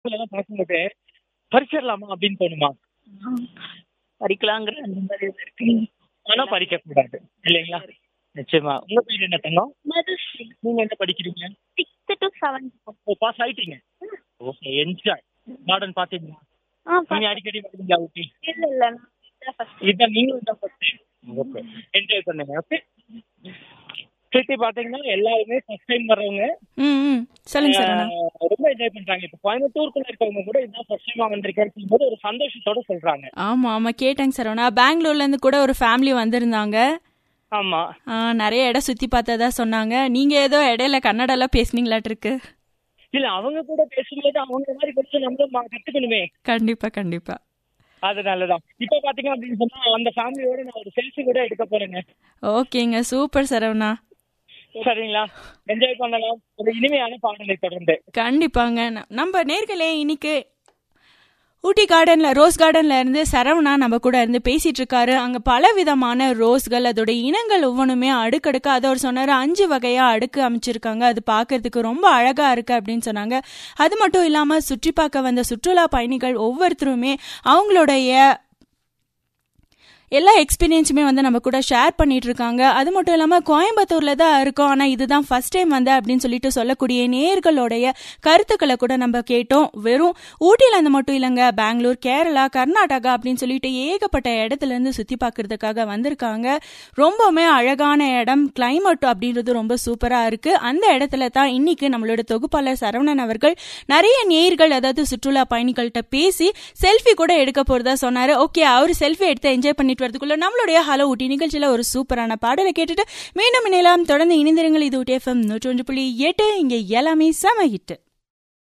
படத்துல எல்லாம் பார்க்கும்போது பறிச்சிடலாமா அப்படின்னு தோணுமா படிக்கலாங்கிற அந்த மாதிரி இது இருக்கு ஆனா பறிக்க கூடாது இல்லைங்களா நிச்சயமா உங்க பேர் என்ன தங்கம் மதுஸ்ரீ நீங்க என்ன படிக்கிறீங்க சிக்ஸ்த் டு செவன்த் ஓ பாஸ் ஆயிட்டீங்க ஓகே என்ஜாய் கார்டன் பாத்தீங்களா ஆ நீங்க அடிக்கடி வருவீங்களா ஊட்டி இல்ல இல்ல நான் ஃபர்ஸ்ட் இதான் நீங்களும் தான் ஃபர்ஸ்ட் ஓகே என்ஜாய் பண்ணுங்க ஓகே சுத்தி பாத்தீங்கன்னா எல்லாருமே ஃபர்ஸ்ட் டைம் வர்றவங்க ம் ம் சொல்லுங்க சரவணா ஆஹ், ரொம்ப என்ஜாய் பண்றாங்க இப்போ கோயம்புத்தூருக்குள்ள இருக்கவங்க கூட இதான் ஃபர்ஸ்ட் டைம் வந்திருக்கேன்னு போது ஒரு சந்தோஷத்தோட சொல்றாங்க ஆமா ஆமா கேட்டேங்க சரவணா பெங்களூர்ல இருந்து கூட ஒரு ஃபேமிலி வந்திருந்தாங்க ஆமா ஆ, நிறைய இடம் சுத்தி பார்த்ததா சொன்னாங்க நீங்க ஏதோ இடையில கன்னடால பேசுனீங்களாட்டு இருக்கு இல்ல அவங்க கூட பேசும்போது அவங்க மாதிரி கொஞ்சம் நம்மளும் மா- கத்துக்கணுமே கண்டிப்பா கண்டிப்பா அதனாலதான் இப்ப பாத்தீங்க அப்படின்னு சொன்னா அந்த ஃபேமிலியோட நான் ஒரு செல்ஃபி கூட எடுக்க போறேங்க ஓகேங்க சூப்பர் சரவணா சரிங்களா என்ஜாய் பண்ணலாம் ஒரு இனிமையான பாடலை தொடர்ந்து கண்டிப்பாங்க ந- நம்ம நேர்களே இன்னைக்கு ஊட்டி கார்டன்ல ரோஸ் கார்டன்ல இருந்து சரவணா நம்ம கூட இருந்து பேசிட்டு இருக்காரு அங்க பல விதமான ரோஸ்கள் அதோட இனங்கள் ஒவ்வொன்றுமே அடுக்கடுக்க அதை அவர் சொன்னாரு அஞ்சு வகையா அடுக்கு அமைச்சிருக்காங்க அது பார்க்கிறதுக்கு ரொம்ப அழகா இருக்கு அப்படின்னு சொன்னாங்க அது மட்டும் இல்லாம சுற்றி பார்க்க வந்த சுற்றுலா பயணிகள் ஒவ்வொருத்தருமே அவங்களுடைய எல்லா எக்ஸ்பீரியன்ஸுமே வந்து நம்ம கூட ஷேர் பண்ணிட்டு இருக்காங்க அது மட்டும் இல்லாமல் கோயம்புத்தூர்ல தான் இருக்கோம் ஆனால் இதுதான் ஃபர்ஸ்ட் டைம் வந்து அப்படின்னு சொல்லிட்டு சொல்லக்கூடிய நேர்களுடைய கருத்துக்களை கூட நம்ம கேட்டோம் வெறும் ஊட்டியில் இருந்து மட்டும் இல்லைங்க பெங்களூர் கேரளா கர்நாடகா அப்படின்னு சொல்லிட்டு ஏகப்பட்ட இடத்துல இருந்து சுற்றி பார்க்கறதுக்காக வந்திருக்காங்க ரொம்பவுமே அழகான இடம் கிளைமேட் அப்படின்றது ரொம்ப சூப்பராக இருக்கு அந்த இடத்துல தான் இன்னைக்கு நம்மளோட தொகுப்பாளர் சரவணன் அவர்கள் நிறைய நேர்கள் அதாவது சுற்றுலா பயணிகள்கிட்ட பேசி செல்ஃபி கூட எடுக்க போறதா சொன்னாரு ஓகே அவர் செல்ஃபி எடுத்து என்ஜாய் பண்ணிட்டு வரதுக்குள்ள நம்மளுடைய ஹலோ ஊட்டி நிகழ்ச்சியில ஒரு சூப்பரான பாடலை கேட்டுட்டு மீண்டும் இணையலாம் தொடர்ந்து இணைந்திருங்கள் இது ஊட்டி எஃப்எம் நூற்றி ஒன்று புள்ளி எட்டு இங்க எல்லாமே செம ஹிட்டு